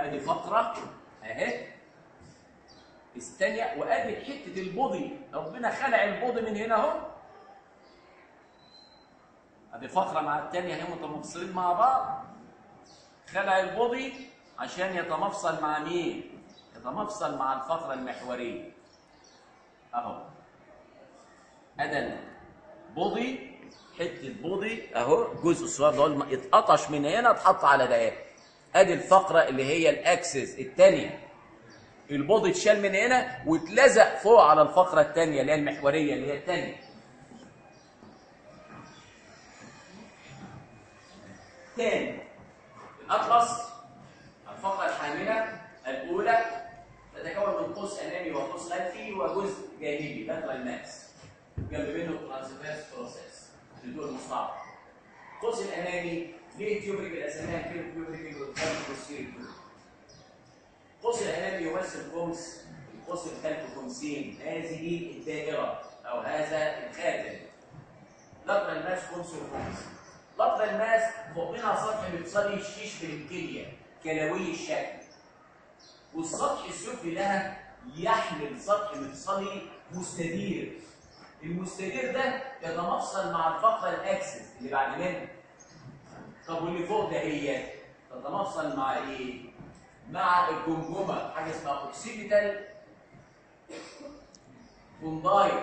ادي فقره اهي الثانيه وادي حته البودي ربنا خلع البودي من هنا اهو ادي فقره مع الثانيه اهي متمفصلين مع بعض خلع البودي عشان يتمفصل مع مين يتمفصل مع الفقره المحوريه اهو ادي بودي حته بودي اهو الجزء الصغير ده اتقطش من هنا اتحط على ده ادي الفقره اللي هي الاكسس الثانيه البودي اتشال من هنا واتلزق فوق على الفقره الثانيه اللي هي المحوريه اللي هي الثانيه تاني الاطلس الفقره الحامله الاولى تتكون من قوس امامي وقوس خلفي وجزء جانبي لاترال ماس جنب منه ترانسفيرس بروسيس الدور المستعرض القوس الامامي ليه تيوبريكال اسمها كيلو تيوبريكال والثاني بروسير القوس الامامي يمثل خمس القوس الخلفي خمسين هذه الدائره او هذا الخاتم لاترال ماس خمس وخمس لاترال ماس فوق منها سطح مفصلي يشبه الكليه كلوي الشكل والسطح السفلي لها يحمل سطح مفصلي مستدير المستدير ده يتمفصل مع الفقره الاكسس اللي بعد منه طب واللي فوق ده هي تتمفصل مع ايه مع الجمجمه حاجه اسمها اوكسيبيتال كومباين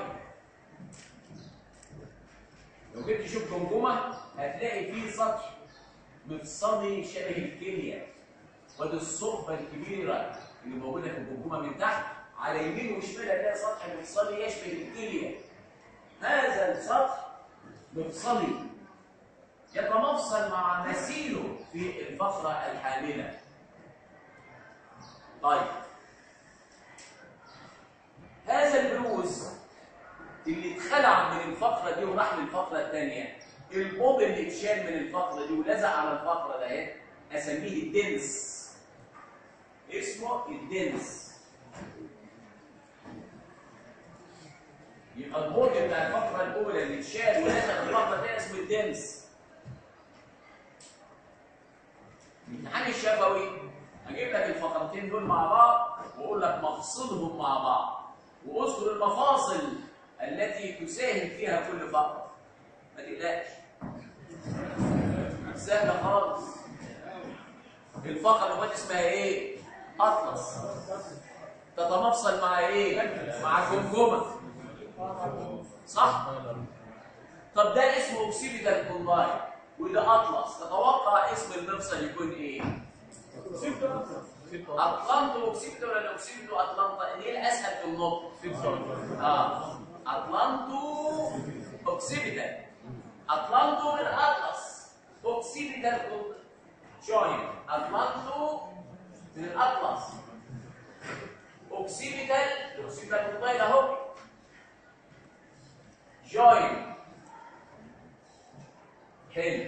لو جيت تشوف جمجمه هتلاقي فيه سطح مفصلي شبه الكليه ودي الصحبه الكبيره اللي موجوده في الجمجمه من تحت على يمين وشمال هتلاقي سطح مفصلي يشبه الكليه هذا السطح مفصلي يتمفصل مع مثيله في الفقره الحامله طيب هذا البروز اللي اتخلع من الفقره دي وراح للفقره الثانيه البوب اللي اتشال من الفقره دي ولزق على الفقره ده اهي اسميه الدنس اسمه الدنس يبقى البوب بتاع الفقره الاولى اللي اتشال ولزق في الفقره الثانيه اسمه الدنس الامتحان الشفوي هجيب لك الفقرتين دول مع بعض واقول لك مفصلهم مع بعض واذكر المفاصل التي تساهم فيها كل فقره ما تقلقش سهله خالص الفقره اللي اسمها ايه اطلس تتمفصل مع ايه مع الجمجمه صح طب ده اسمه اوكسيبيتال كومباين وده اطلس تتوقع اسم المفصل يكون ايه اطلانتو اوكسيبيتال ولا اوكسيبيتو اطلانتا ايه الاسهل في النطق اه اطلانتو اوكسيبيتال اطلانتو من الاطلس اوكسيبيتال جوين اطلانتو من الاطلس اوكسيبيتال اوكسيبيتال كومباين اهو جوين حلو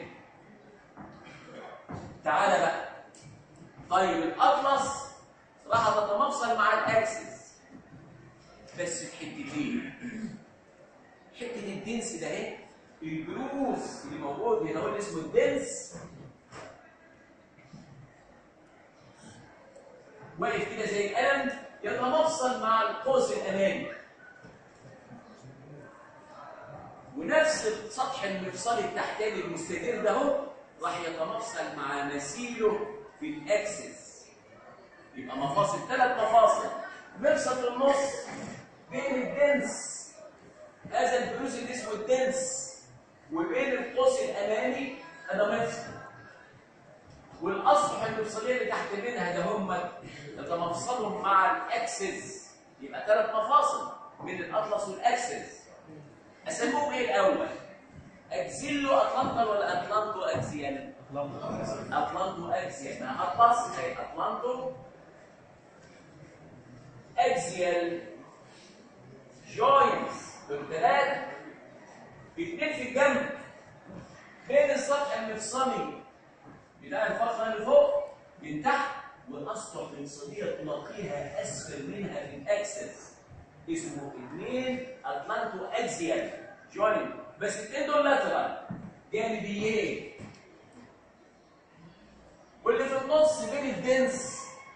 تعالى بقى طيب الاطلس راح تتمفصل مع الاكسس بس في حتتين حته الدنس ده اهي الجلوس اللي موجود هنا هو اللي اسمه الدنس واقف كده زي القلم يتمفصل مع القوس الامامي ونفس السطح المفصلي التحتاني المستدير ده اهو راح يتمفصل مع مثيله في الاكسس يبقى مفاصل ثلاث مفاصل مفصل في النص بين الدنس هذا البروز اللي اسمه الدنس وبين القوس الامامي هذا مفصل والاسطح المفصليه اللي تحت منها ده هم يتمفصلهم مع الاكسس يبقى ثلاث مفاصل بين الاطلس والاكسس اسموهم ايه الاول اكسيلو اطلانتا ولا اطلانتو اكسيال اطلانتو اكسيال ما اطلس زي اطلانتو اكسيال جوينتس دول ثلاثه اثنين في الجنب بين السطح المفصلي بتاع الفقره اللي فوق من تحت والاسطح المفصليه تلاقيها اسفل منها في الاكسس اسمه اثنين اتلانتو اكسيال جوينت بس الاثنين دول لاترال جانبيين واللي في النص بين الدنس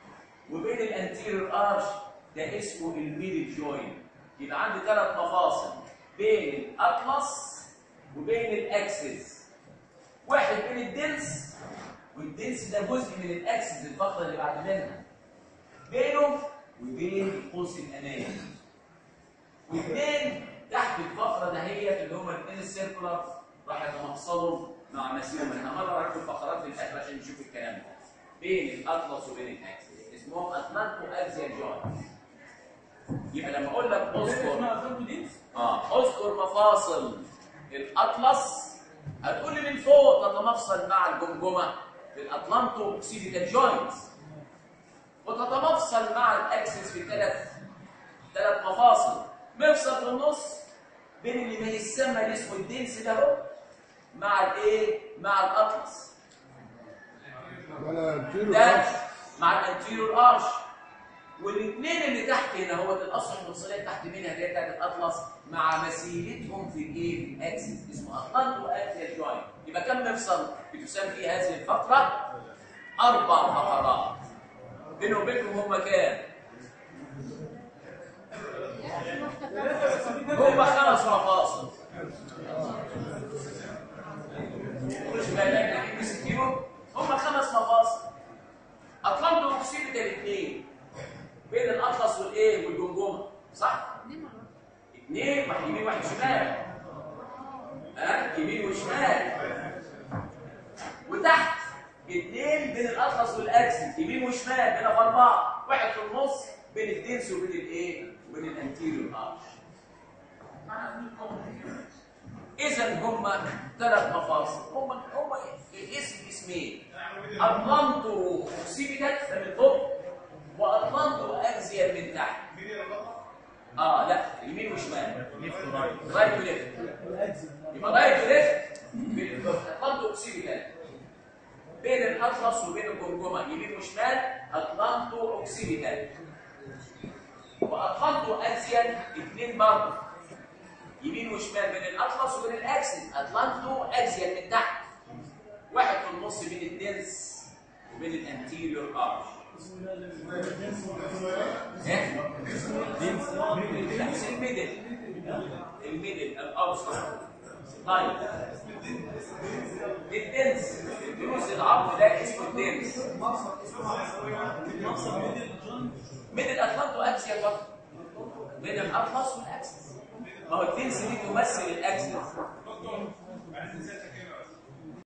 وبين الانتيريور ارش ده اسمه الميدل جوينت يبقى عندي ثلاث مفاصل بين الاطلس وبين الاكسس واحد بين الدنس والدنس ده جزء من الاكسس الفقره اللي بعد منها بينه وبين القوس الامامي واثنين تحت الفقره دهيت اللي هم الاثنين السيركولار راح يتمحصلوا مع مسيرهم احنا مره رحت الفقرات للاخر عشان نشوف الكلام ده بين الاطلس وبين الاكسس اسمهم اتلانتو اكسيال جوينت يبقى لما اقول لك اذكر اه اذكر مفاصل الاطلس هتقول لي من فوق تتمفصل مع الجمجمه في الاطلانتو اوكسيديتال جوينت وتتمفصل مع الاكسس في ثلاث ثلاث مفاصل مفصل في النص بين اللي ما يسمى اللي اسمه الدنس ده اهو مع الايه مع الاطلس ولا كيلو ده مع الانتيريور ارش والاثنين اللي تحت هنا هو الاصل المفصليه تحت منها اللي هي بتاعت الاطلس مع مسيرتهم في الايه في الاكسس اسمه اطلانتو اكسيال جوينت يبقى كم مفصل بتسمى فيه هذه الفقره اربع فقرات بينهم وبينهم هم كام هم خمس مفاصل مش بالك نجيب 60 كيلو هم خمس مفاصل اطلانتو اوكسيد الاثنين بين الاطلس والايه والجمجمه صح اثنين واحد يمين واحد شمال ها يمين وشمال وتحت اثنين بين الاطلس والاكسس يمين وشمال بين اربعه واحد في النص بين الدنس وبين الايه وبين الانتيريور ارش اذا هم ثلاث مفاصل هم هم الاسم اسمين اطلانتو اوكسيبيتال ده من فوق واطلانتو اكزيال من تحت اه لا يمين وشمال ليفت ورايت رايت وليفت يبقى رايت وليفت اطلانتو اوكسيبيتال بين الاطلس وبين الجمجمه يمين وشمال اطلانتو اوكسيبيتال واطلانتو اكزيال اثنين برضه يمين وشمال بين الاطلس وبين الاكسس اطلانتو اكزيال من تحت واحد في النص بين الدنس وبين الانتيريور ارش ايه دنس الميدل الميدل الاوسط طيب الدنس الدروس العظم ده اسمه الدنس ميدل اطلانتو اكسيال برضه بين الاطلس والاكسس ما هو الدنس دي تمثل الاكسس